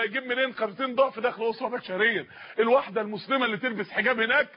هيجيب منين 50 ضعف دخل اسره هناك شهريا الواحده المسلمه اللي تلبس حجاب هناك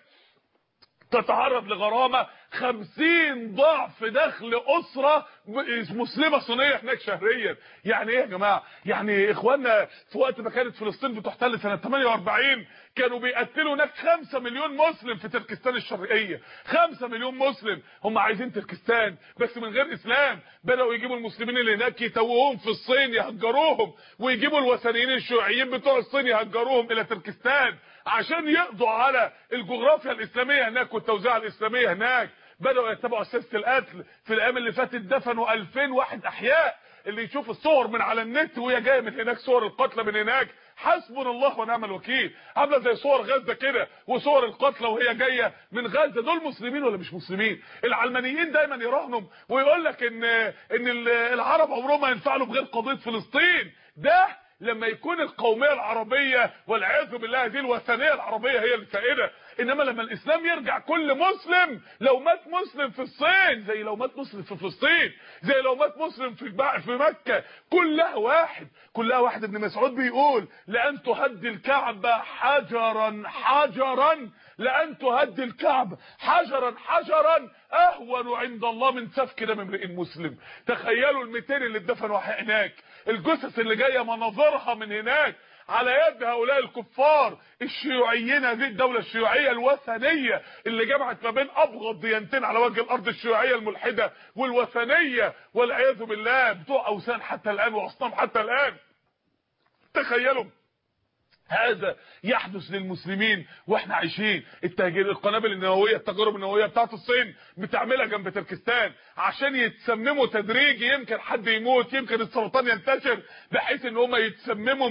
تتعرض لغرامة خمسين ضعف دخل أسرة مسلمة صينية هناك شهريا يعني ايه يا جماعة يعني اخواننا في وقت ما كانت فلسطين بتحتل سنة 48 كانوا بيقتلوا هناك 5 مليون مسلم في تركستان الشرقية 5 مليون مسلم هم عايزين تركستان بس من غير اسلام بدأوا يجيبوا المسلمين اللي هناك يتوهوهم في الصين يهجروهم ويجيبوا الوثنيين الشيوعيين بتوع الصين يهجروهم الى تركستان عشان يقضوا على الجغرافيا الاسلاميه هناك والتوزيع الاسلاميه هناك بداوا يتبعوا سياسه القتل في الايام اللي فاتت دفنوا 2000 واحد احياء اللي يشوف الصور من على النت وهي جايه من هناك صور القتلى من هناك حسبنا الله ونعم الوكيل عامله زي صور غزه كده وصور القتلى وهي جايه من غزه دول مسلمين ولا مش مسلمين العلمانيين دايما يراهنوا ويقول لك ان ان العرب عمرهم ما ينفعلوا بغير قضيه فلسطين ده لما يكون القوميه العربيه والعياذ بالله هذه الوثنيه العربيه هي السائده انما لما الاسلام يرجع كل مسلم لو مات مسلم في الصين زي لو مات مسلم في فلسطين زي لو مات مسلم في في مكه كلها واحد كلها واحد ابن مسعود بيقول لان تهدي الكعبه حجرا حجرا لان تهدي الكعبه حجرا حجرا اهون عند الله من سفك دم امرئ مسلم تخيلوا ال 200 اللي اتدفنوا هناك الجثث اللي جايه مناظرها من هناك على يد هؤلاء الكفار الشيوعيين هذه الدولة الشيوعية الوثنية اللي جمعت ما بين ابغض ديانتين على وجه الارض الشيوعية الملحدة والوثنية والعياذ بالله بتوع اوثان حتى الان واصنام حتى الان تخيلوا هذا يحدث للمسلمين واحنا عايشين التهجير القنابل النوويه التجارب النوويه بتاعت الصين بتعملها جنب تركستان عشان يتسمموا تدريجي يمكن حد يموت يمكن السرطان ينتشر بحيث ان هم يتسمموا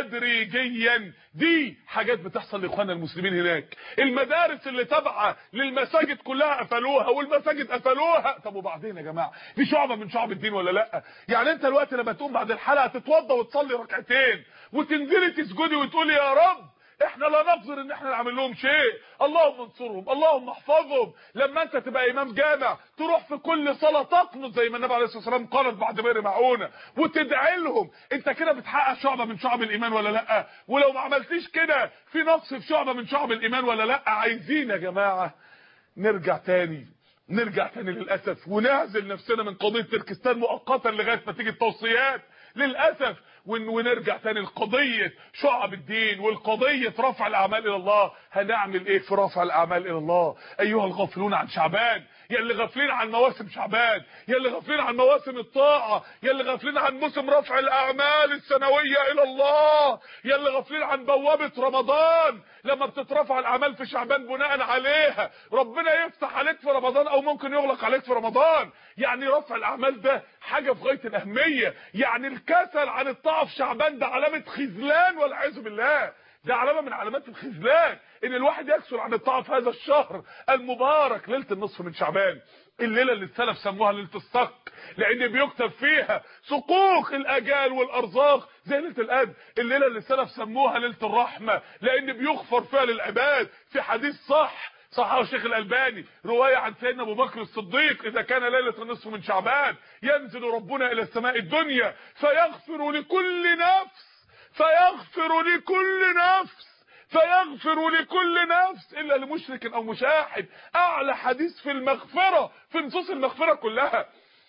تدريجيا دي حاجات بتحصل لاخواننا المسلمين هناك المدارس اللي تابعه للمساجد كلها قفلوها والمساجد قفلوها طب وبعدين يا جماعه دي شعبه من شعب الدين ولا لا يعني انت الوقت لما تقوم بعد الحلقه تتوضى وتصلي ركعتين وتنزلي تسجدي وتقولي يا رب احنا لا نقدر ان احنا نعمل لهم شيء اللهم انصرهم اللهم احفظهم لما انت تبقى امام جامع تروح في كل صلاه تقنط زي ما النبي عليه الصلاه والسلام قالت بعد بئر معونه وتدعي لهم انت كده بتحقق شعبه من شعب الايمان ولا لا ولو ما عملتيش كده في نقص في شعبه من شعب الايمان ولا لا عايزين يا جماعه نرجع تاني نرجع تاني للاسف ونعزل نفسنا من قضيه تركستان مؤقتا لغايه ما تيجي التوصيات للاسف ونرجع تاني لقضيه شعب الدين والقضيه رفع الاعمال الى الله هنعمل ايه في رفع الاعمال الى الله ايها الغافلون عن شعبان يا اللي غافلين عن مواسم شعبان يا اللي غافلين عن مواسم الطاعه يا اللي غافلين عن موسم رفع الاعمال السنويه الى الله يا اللي غافلين عن بوابه رمضان لما بتترفع الاعمال في شعبان بناء عليها ربنا يفتح عليك في رمضان او ممكن يغلق عليك في رمضان يعني رفع الاعمال ده حاجه في غايه الاهميه يعني الكسل عن الطاعه في شعبان ده علامه خذلان والعياذ بالله ده علامه من علامات الخذلان ان الواحد يكسر عن الطاعه في هذا الشهر المبارك ليله النصف من شعبان الليله اللي السلف سموها ليله الصك لان بيكتب فيها سقوق الاجال والارزاق زي ليله القدر الليله اللي السلف سموها ليله الرحمه لان بيغفر فيها للعباد في حديث صح صححه الشيخ الألباني رواية عن سيدنا أبو بكر الصديق إذا كان ليلة النصف من شعبان ينزل ربنا إلى السماء الدنيا فيغفر لكل نفس فيغفر لكل نفس فيغفر لكل نفس الا لمشرك او مشاحن اعلى حديث في المغفرة في نصوص المغفرة كلها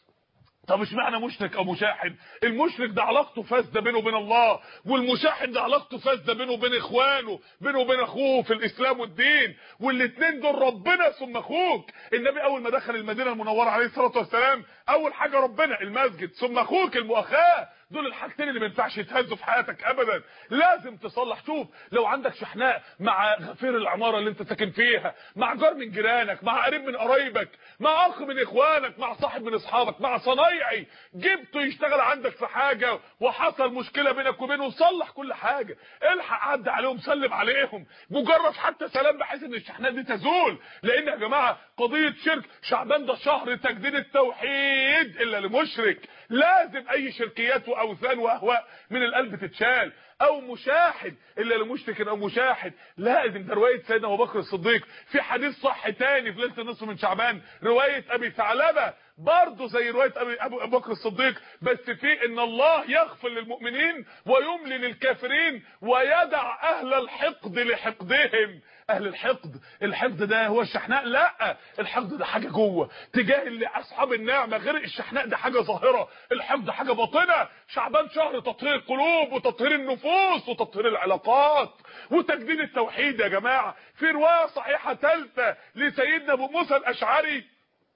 طب اشمعنى مشرك او مشاحن المشرك ده علاقته فاسده بينه وبين الله والمشاحن ده علاقته فاسده بينه وبين اخوانه بينه وبين اخوه في الاسلام والدين والاثنين دول ربنا ثم اخوك النبي اول ما دخل المدينه المنوره عليه الصلاه والسلام اول حاجه ربنا المسجد ثم اخوك المؤاخاه دول الحاجتين اللي ما ينفعش يتهزوا في حياتك ابدا لازم تصلح شوف لو عندك شحناء مع غفير العماره اللي انت ساكن فيها مع جار من جيرانك مع قريب من قرايبك مع اخ من اخوانك مع صاحب من اصحابك مع صنايعي جبته يشتغل عندك في حاجه وحصل مشكله بينك وبينه صلح كل حاجه الحق عدى عليهم سلم عليهم مجرد حتى سلام بحيث ان الشحنات دي تزول لان يا جماعه قضيه شرك شعبان ده شهر تجديد التوحيد الا لمشرك لازم اي شركيات واوثان واهواء من القلب تتشال او مشاحن الا لمشرك او مشاحن لازم ده روايه سيدنا ابو بكر الصديق في حديث صح تاني في ليله النصف من شعبان روايه ابي ثعلبه برضه زي روايه ابي ابو بكر الصديق بس في ان الله يغفر للمؤمنين ويملي للكافرين ويدع اهل الحقد لحقدهم اهل الحقد الحقد ده هو الشحناء لا الحقد ده حاجه جوه تجاه اللي اصحاب النعمه غير الشحناء ده حاجه ظاهره الحقد حاجه باطنه شعبان شهر تطهير القلوب وتطهير النفوس وتطهير العلاقات وتجديد التوحيد يا جماعه في روايه صحيحه ثالثه لسيدنا ابو موسى الاشعري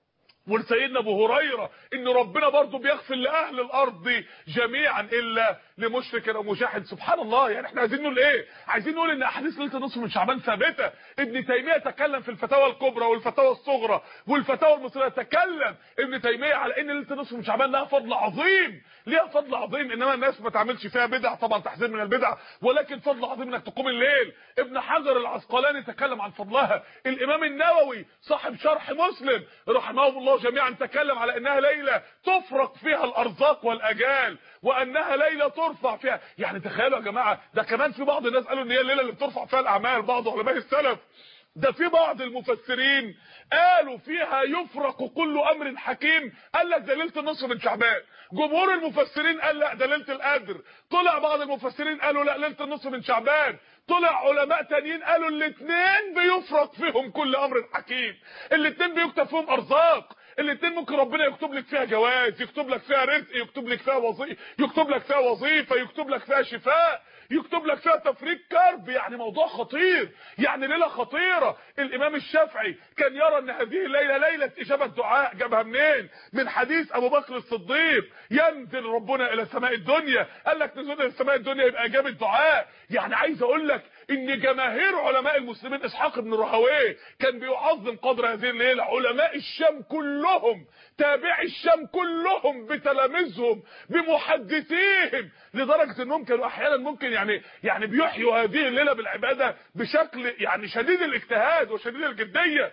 ولسيدنا ابو هريره ان ربنا برضه بيغفر لاهل الارض جميعا الا لمشرك او مشاحن سبحان الله يعني احنا عايزين نقول ايه عايزين نقول ان احاديث ليله النصف من شعبان ثابته ابن تيميه تكلم في الفتاوى الكبرى والفتاوى الصغرى والفتاوى المصريه تكلم ابن تيميه على ان ليله النصف من شعبان لها فضل عظيم ليها فضل عظيم انما الناس ما تعملش فيها بدع طبعا تحذير من البدع ولكن فضل عظيم انك تقوم الليل ابن حجر العسقلاني تكلم عن فضلها الامام النووي صاحب شرح مسلم رحمه الله جميعا تكلم على انها ليله تفرق فيها الارزاق والاجال وانها ليله ترفع فيها يعني تخيلوا يا جماعه ده كمان في بعض الناس قالوا ان هي الليله اللي بترفع فيها الاعمال بعض علماء السلف ده في بعض المفسرين قالوا فيها يفرق كل امر حكيم قال لك ده ليله النصف من شعبان جمهور المفسرين قال لا ده ليله القدر طلع بعض المفسرين قالوا لا ليله النصف من شعبان طلع علماء تانيين قالوا الاثنين بيفرق فيهم كل امر حكيم الاثنين بيكتب فيهم ارزاق الاثنين ممكن ربنا يكتب لك فيها جواز يكتب لك فيها رزق يكتب لك فيها وظيفه يكتب لك فيها وظيفه يكتب لك فيها شفاء يكتب لك فيها تفريج كرب يعني موضوع خطير يعني ليله خطيره الامام الشافعي كان يرى ان هذه الليله ليله اجابه دعاء جابها منين من حديث ابو بكر الصديق ينزل ربنا الى سماء الدنيا قال لك نزول الى سماء الدنيا يبقى اجابه دعاء يعني عايز اقول لك ان جماهير علماء المسلمين اسحاق بن راهويه كان بيعظم قدر هذه الليله علماء الشام كلهم تابعي الشام كلهم بتلاميذهم بمحدثيهم لدرجه انهم كانوا احيانا ممكن يعني يعني بيحيوا هذه الليله بالعباده بشكل يعني شديد الاجتهاد وشديد الجديه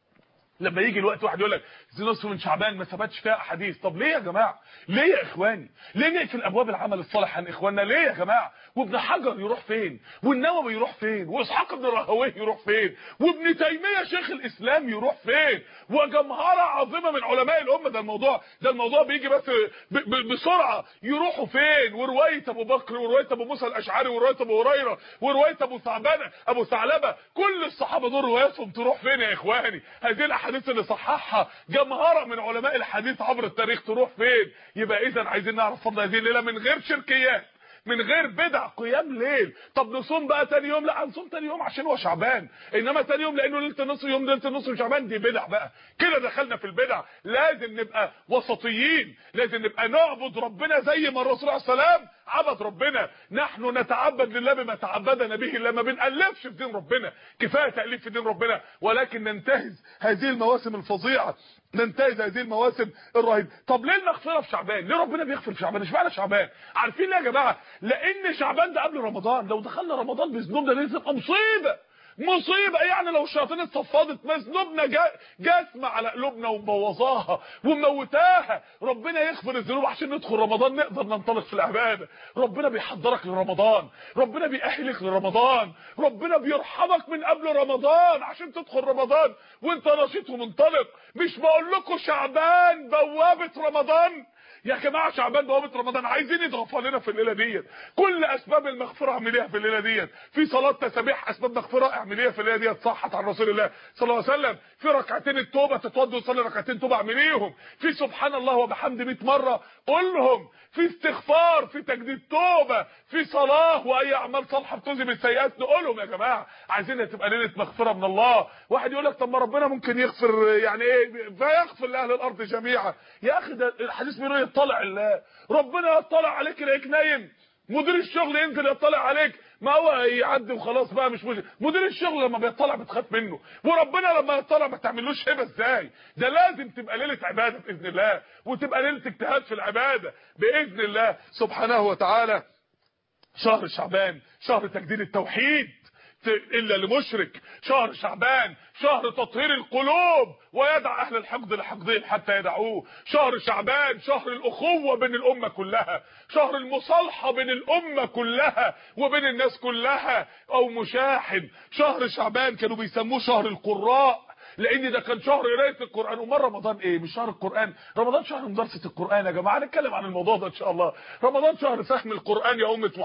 لما يجي الوقت واحد يقول لك دي نصف من شعبان ما ثبتش فيها احاديث طب ليه يا جماعه ليه يا اخواني ليه نقفل ابواب العمل الصالح عن اخواننا ليه يا جماعه وابن حجر يروح فين والنووي يروح فين واسحاق بن راهويه يروح فين وابن تيميه شيخ الاسلام يروح فين وجمهره عظيمه من علماء الامه ده الموضوع ده الموضوع بيجي بس ب ب بسرعه يروحوا فين وروايه ابو بكر وروايه ابو موسى الاشعري وروايه ابو هريره وروايه ابو ثعبانه ابو ثعلبه كل الصحابه دول رواياتهم تروح فين يا اخواني هذه الاحاديث اللي صححها جمهره من علماء الحديث عبر التاريخ تروح فين يبقى اذا عايزين نعرف فضل هذه الليله من غير شركيات من غير بدع قيام ليل طب نصوم بقى تاني يوم لا هنصوم تاني يوم عشان هو شعبان انما تاني يوم لانه ليله النص يوم ليله النص شعبان دي بدع بقى كده دخلنا في البدع لازم نبقى وسطيين لازم نبقى نعبد ربنا زي ما الرسول عليه السلام عبد ربنا نحن نتعبد لله بما تعبدنا به الا ما بنالفش في دين ربنا كفايه تاليف في دين ربنا ولكن ننتهز هذه المواسم الفظيعه ننتهز هذه المواسم الرهيبه طب ليه المغفره في شعبان ليه ربنا بيغفر في شعبان اشمعنى شعبان عارفين ليه يا جماعه لان شعبان ده قبل رمضان لو دخلنا رمضان بذنوبنا دي تبقى مصيبه مصيبه يعني لو الشياطين اتصفدت مذنوبنا جاسمه على قلوبنا ومبوظاها وموتاها ربنا يغفر الذنوب عشان ندخل رمضان نقدر ننطلق في العباده ربنا بيحضرك لرمضان ربنا بيأهلك لرمضان ربنا بيرحمك من قبل رمضان عشان تدخل رمضان وانت نشيط ومنطلق مش بقول لكم شعبان بوابه رمضان يا جماعه شعبان بوابه رمضان عايزين يتغفر لنا في الليله ديت كل اسباب المغفره اعمليها في الليله ديت في صلاه تسابيح اسباب مغفره اعمليها في الليله ديت صحت عن رسول الله صلى الله عليه وسلم في ركعتين التوبه تتوضوا وتصلي ركعتين توبه اعمليهم في سبحان الله وبحمد 100 مره قولهم في استغفار في تجديد توبه في صلاه واي اعمال صالحه بتذهب السيئات نقولهم يا جماعه عايزينها تبقى ليله مغفره من الله واحد يقول لك طب ما ربنا ممكن يغفر يعني ايه فيغفر لاهل الارض جميعا يا اخي ده الحديث بيقول يطلع الله ربنا يطلع عليك يلاقيك نايم مدير الشغل ينزل يطلع عليك ما هو يعدي وخلاص بقى مش مشكله مدير الشغل لما بيطلع بتخاف منه وربنا لما يطلع ما تعملوش هبه ازاي ده لازم تبقى ليله عباده باذن الله وتبقى ليله اجتهاد في العباده باذن الله سبحانه وتعالى شهر شعبان شهر تجديد التوحيد الا لمشرك شهر شعبان شهر تطهير القلوب ويدع اهل الحقد لحقدهم حتى يدعوه شهر شعبان شهر الاخوه بين الامه كلها شهر المصالحه بين الامه كلها وبين الناس كلها او مشاحن شهر شعبان كانوا بيسموه شهر القراء لان ده كان شهر قرايه القران امال رمضان ايه مش شهر القران رمضان شهر مدرسه القران يا جماعه هنتكلم عن الموضوع ده ان شاء الله رمضان شهر فهم القران يا امه